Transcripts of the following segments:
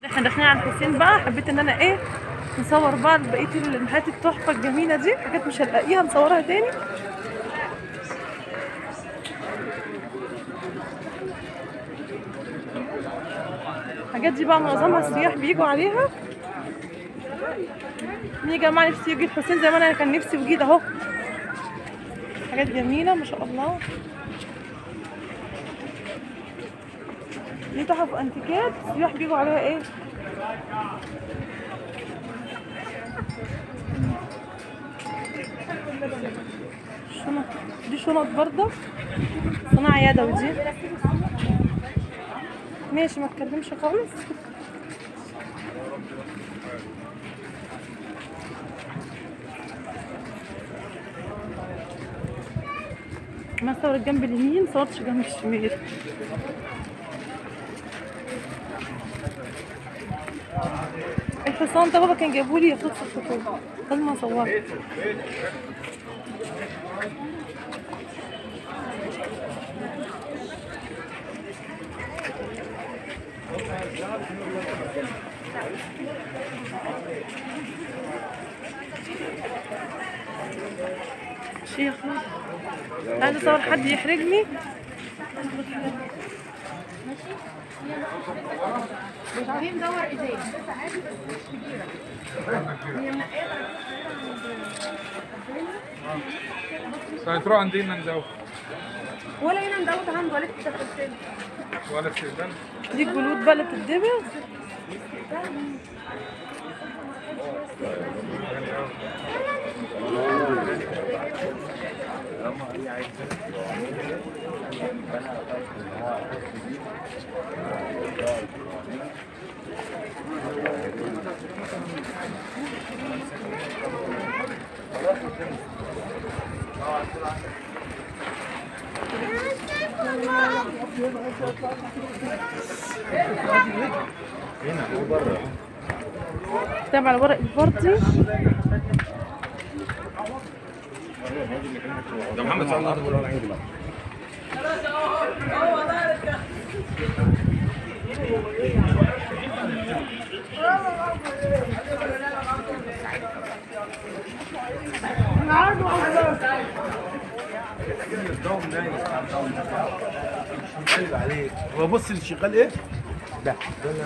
احنا داخلين على الحسين بقى حبيت ان انا ايه نصور بقى بقيه الحاجات التحفه الجميله دي حاجات مش هنلاقيها نصورها تاني الحاجات دي بقى معظمها السياح بيجوا عليها مين يا جماعه نفسي يجي الحسين زي ما انا كان نفسي وجيت اهو حاجات جميله ما شاء الله دي تحف انتيكات السياح بيجوا عليها ايه شنط دي شنط برضه صناعة يدوي دي ماشي ما تكلمش خالص ما صورت جنب اليمين صورتش جنب الشمال الحصان ده بابا كان جايبولي يا صوت الخطوبة لازم اصوره شيخ عايز اصور حد يحرجني مش عارفين ندور ايديه هتروح عندنا ندور ولا هنا ندوت عنده ولا تتفلسل ولا استقبال دي الجلود بقى اللي بتتدبغ كتاب على ورق البردي ده محمد صلى الله عليه وسلم هو بص اللي شغال ايه؟ ده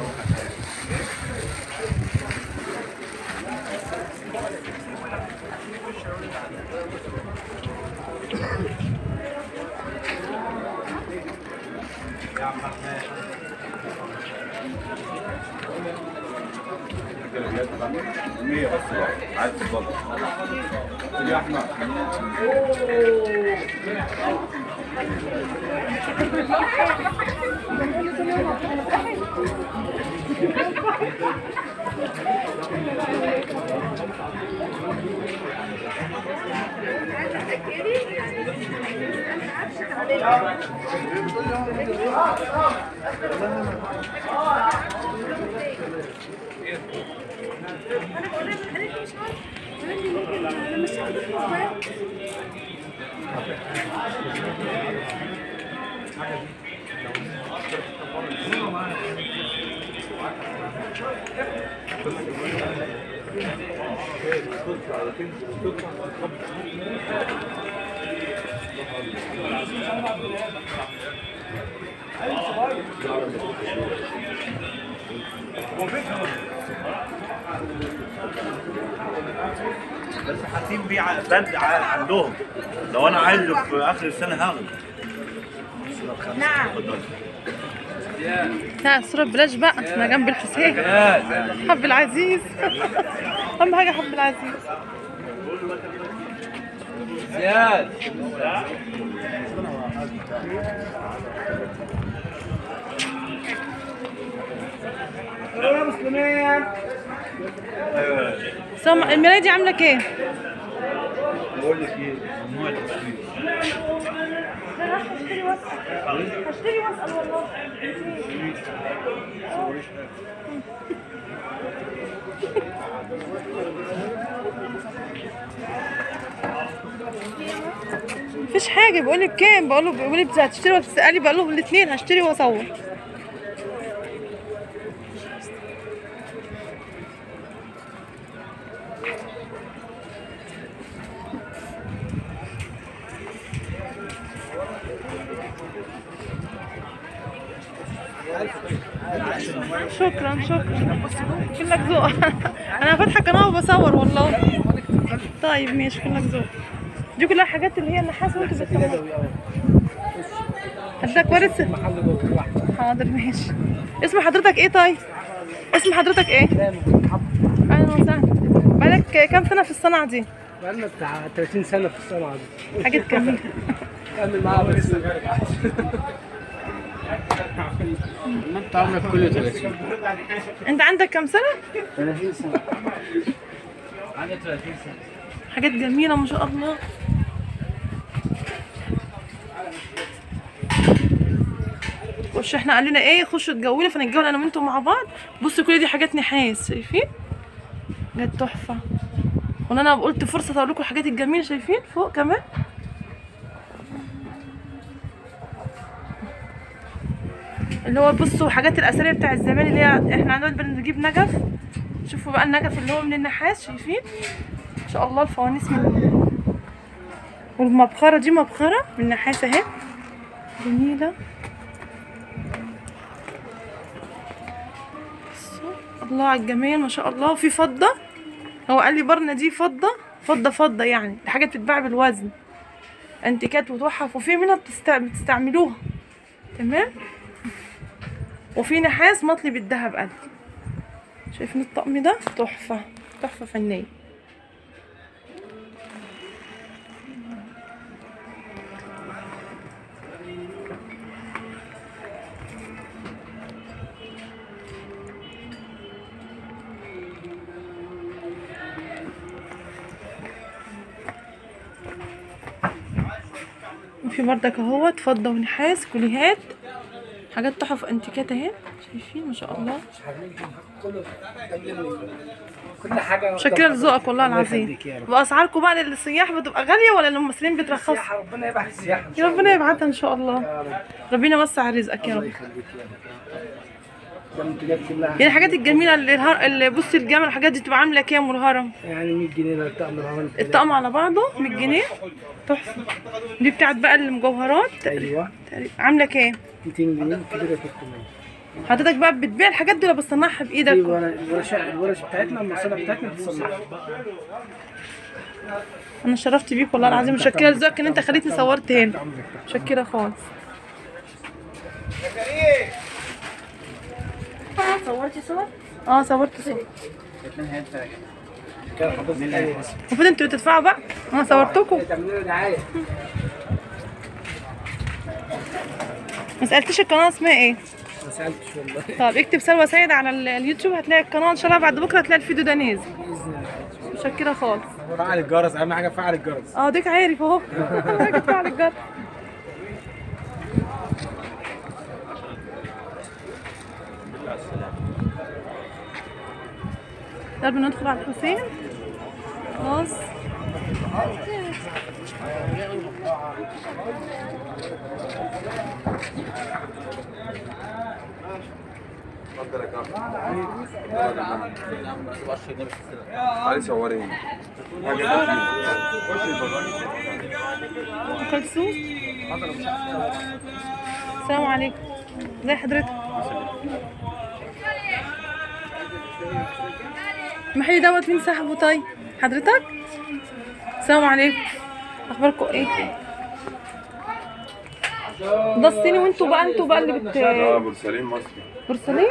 مية بس عايز تفضل يا احمد بس حاطين بيه ع- بند ع- عندهم لو انا عايزه في اخر السنه هاخده نعم لا الصورة بلاش بقى احنا جنب الحسين حب العزيز اهم حاجة حب العزيز سام المراية دي عاملة كام؟ بقول لك ايه ممنوع التصوير هشتري واسأل هشتري واسأل والله مفيش حاجة بقول لك كام بقول له بيقول لي هتشتري ولا بتسألي بقول له الاثنين هشتري واصور شكرا شكرا كلك ذوق انا فاتحه قناه وبصور والله طيب ماشي كلك ذوق دي كلها حاجات اللي هي النحاس وانتوا بتصوروا حضرتك وارث حاضر ماشي اسم حضرتك ايه طيب اسم حضرتك ايه اهلا وسهلا بقالك كام سنه في الصنعه دي بقالنا بتاع 30 سنة في الصنعة دي حاجات جميله كمل معاها بس انت عمرك كله 30 انت عندك كام سنه 30 سنة عندي 30 سنة حاجات جميله ما شاء الله وش احنا قال لنا ايه خشوا اتجولوا فنتجول انا وانتم مع بعض بصوا كل دي حاجات نحاس شايفين حاجات تحفه وانا انا قلت فرصه اقول لكم الحاجات الجميله شايفين فوق كمان اللي هو بصوا حاجات الاثريه بتاع الزمان اللي هي احنا عندنا بنجيب نجف شوفوا بقى النجف اللي هو من النحاس شايفين ما شاء الله الفوانيس من والمبخرة دي مبخرة من نحاس اهي جميلة بصوا، الله على الجمال ما شاء الله وفي فضة هو قال لي برنا دي فضة فضة فضة يعني دي حاجة بتتباع بالوزن انتيكات وتحف وفي منها بتست... بتستعملوها تمام وفي نحاس مطلي بالذهب قال لي. شايفين الطقم ده تحفة تحفة فنية وفي بردك اهوت فضة ونحاس كليهات حاجات تحف انتيكات اهي شايفين ما شاء الله كله كل حاجة شكرا لذوقك والله الله العظيم يخليك يا رب. واسعاركم بقى للسياح بتبقى غاليه ولا للمصريين بترخصوا السياحة ربنا يبعث السياحة إن يا شاء ربنا يبعتها ان شاء الله الله يا رب ربنا يوسع رزقك يا الله رب يخليك يا رب ده المنتجات كلها يعني الحاجات الجميله اللي, الهر... اللي بصي الجمل الحاجات دي تبقى عامله كام والهرم يعني 100 جنيه لو الطقم الهون الطقم على بعضه 100 جنيه تحفه دي بتاعت بقى المجوهرات ايوه تقريبا عامله كام 200 جنيه كبيرة 300 حضرتك بقى بتبيع الحاجات دي ولا بتصنعها بايدك ايوه الورش الورش بتاعتنا المصانع بتاعتنا بتصنعها انا شرفت بيك والله العظيم متشكره لذوقك ان انت خليتني صورت هنا متشكره خالص صورتي صور؟ اه صورت صور كده حضرتك ايوه المفروض انتوا اللي تدفعوا بقى انا صورتكم تعملوا لنا دعاية ما سالتش القناه اسمها ايه ما سالتش والله طب اكتب سلوى سيد على ال- اليوتيوب هتلاقي القناه ان شاء الله بعد بكره هتلاقي الفيديو ده نازل متشكره خالص فعل الجرس اهم حاجه فعل الجرس اه ديك عارف اهو راجل فعل الجر يلا ندخل على الحسين خلاص تعالي صوريني ام كلثوم السلام عليكم ازي حضرتك المحل دوت مين صاحبه طيب حضرتك السلام عليكم اخباركم ايه ده الصيني وانتوا بقى انتوا بقى اللي بت اه بورسلين مصري بورسلين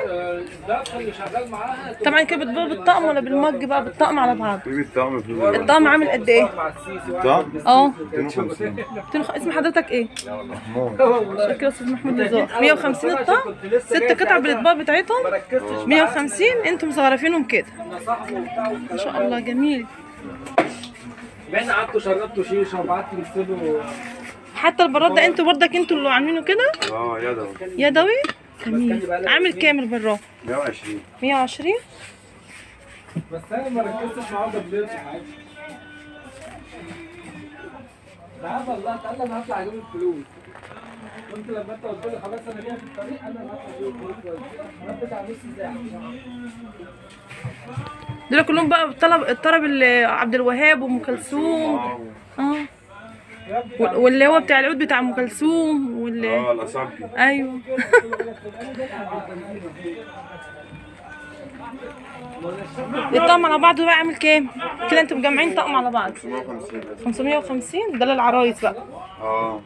طبعا كده بتبيعوا بالطقم ولا بالمج بقى بالطقم على بعض في الطعم في الطقم عامل قد ايه الطعم اه 250 تنخ... اسم حضرتك ايه محمود شكرا يا استاذ محمود رزاق 150 الطقم ست قطع بالاطباق بتاعتهم 150 انتم مصغرفينهم كده ما شاء الله جميل بعدين قعدتوا شربتوا شيشه وبعتوا تكتبوا حتى البراد ده انتوا برضك انتوا اللي عاملينه كده اه يدوي يدوي جميل عامل كام البراد 120 120 بس انا ما ركزتش معاهم بالليل عادي تعال والله تعالى انا هطلع اجيب الفلوس كنت لما انت قلت لي خلاص انا جاي في الطريق انا اللي هطلع اجيب الفلوس انا بتاع نص ساعه دول كلهم بقى الطلب الطرب اللي عبد الوهاب وام كلثوم اه وال- واللي هو بتاع العود بتاع ام كلثوم واللي اه الاسامبي ايوه الطقم على بعضه بقى عامل كام كده انتوا مجمعين طقم على بعض 150 550 ده للعرايس بقى اه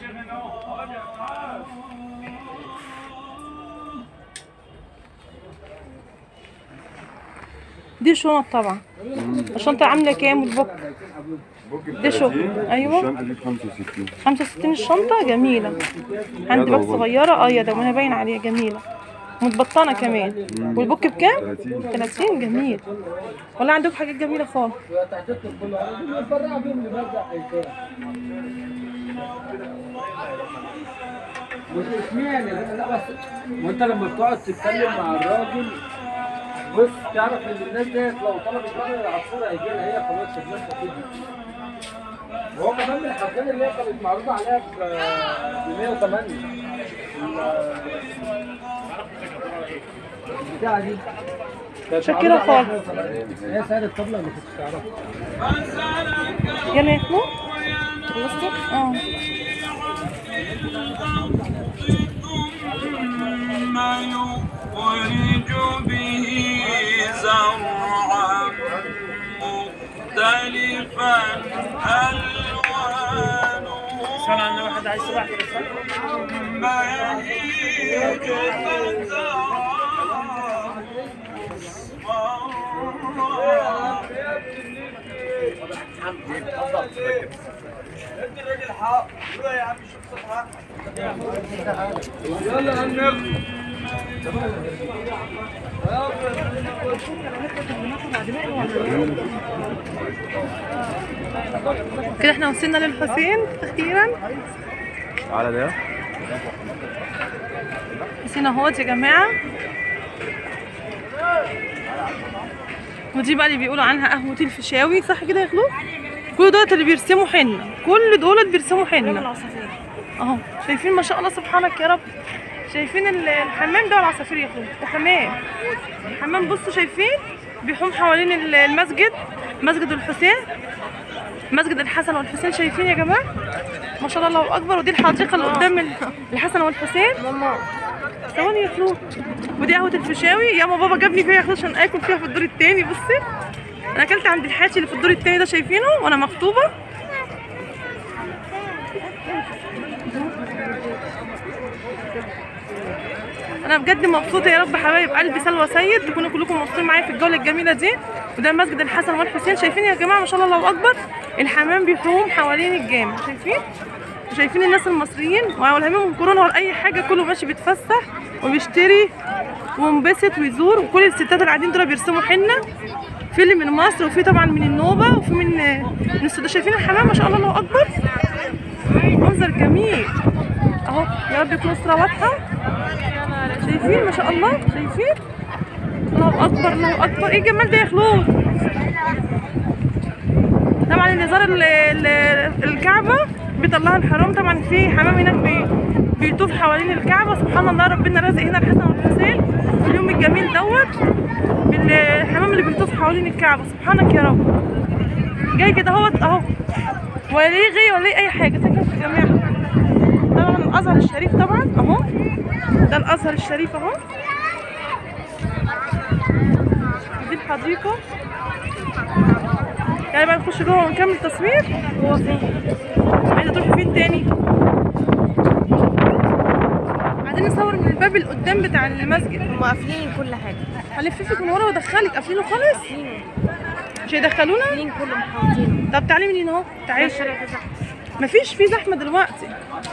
دي شنط طبعا الشنطة عاملة كام والبوك بوك ب ده شغل. 30 أيوة. والشنطة دي ب 65 65 الشنطة جميلة عندي باك صغيرة اه يا ده وانا باين عليها جميلة متبطنة كمان والبوك بكام؟ 30 30 جميل والله عندكم حاجات جميلة خالص تحت كل واحد بنتبرع بيهم لمرجع ايتام مش اشمعنى لا بس وانت لما بتقعد تتكلم مع الراجل بص تعرف ان الناس ديت لو طلبت راجل العصفور هيجي لها هي خلاص شغلانه كده وهو كمان من الحاجات اللي هي كانت معروضه عليها ب 108 البتاعه دي كانت شكرا معروضة عليها خالص. 108. هي سعر الطبله ما كنتش تعرفها يلا يا خلود خلصتوا؟ اه يخرج به زرعا مختلفا ألوانه سنة عندنا واحد عايز سبع ثم يهيج فتراه كده احنا وصلنا للحسين اخيرا على ده حسين اهوت يا جماعة ودي بقى اللي بيقولوا عنها قهوة الفيشاوي صح كده يا خلود؟ كل دولت اللي بيرسموا حنة كل دولت بيرسموا حنة اهو شايفين ما شاء الله سبحانك يا رب شايفين ال- الحمام ده والعصافير يا خلود ده حمام الحمام بصوا شايفين بيحوم حوالين ال- المسجد مسجد الحسين مسجد الحسن والحسين شايفين يا جماعة ما شاء الله الله اكبر ودي الحديقة اللي قدام ال- الحسن والحسين ثواني يا خلود ودي قهوة الفيشاوي ياما بابا جابني فيها يا خلود عشان اكل فيها في الدور التاني بصي انا اكلت عند الحاتي اللي في الدور التاني ده شايفينه وانا مخطوبة انا بجد مبسوطه يا رب حبايب قلبي سلوى سيد تكونوا كلكم مبسوطين معايا في الجوله الجميله دي وده مسجد الحسن والحسين شايفين يا جماعه ما شاء الله الله اكبر الحمام بيحوم حوالين الجامع شايفين وشايفين الناس المصريين ولا همهم كورونا ولا اي حاجه كله ماشي بيتفسح وبيشتري وينبسط ويزور وكل الستات اللي قاعدين دول بيرسموا حنه في اللي من مصر وفي طبعا من النوبه وفي من من السودان شايفين الحمام ما شاء الله الله اكبر منظر جميل اهو يا رب يكون الصوره واضحه شايفين ما شاء الله شايفين الله اكبر الله اكبر ايه الجمال ده يا خلود طبعا اللي زار ال- ال- الكعبه بيطلعها الحرام طبعا في حمام هناك بي بيطوف حوالين الكعبه سبحان الله ربنا رازق هنا الحسن والحسين في اليوم الجميل دوت بالحمام اللي بيطوف حوالين الكعبه سبحانك يا رب جاي كده اهوت اهو ولا ليه غي ولا ليه اي حاجه ساكن في الجامع طبعا الازهر الشريف طبعا اهو ده الازهر الشريف اهو دي الحديقه يعني بقى نخش جوه ونكمل تصوير هو فين عايزه تروحي فين تاني عايزين نصور من الباب اللي قدام بتاع المسجد هم قافلين كل حاجه هلففك من ورا وادخلك قافلينه خالص مش هيدخلونا قافلين كل محاوطين طب تعالي من هنا اهو تعالي الشارع ده زحمه مفيش فيه زحمه دلوقتي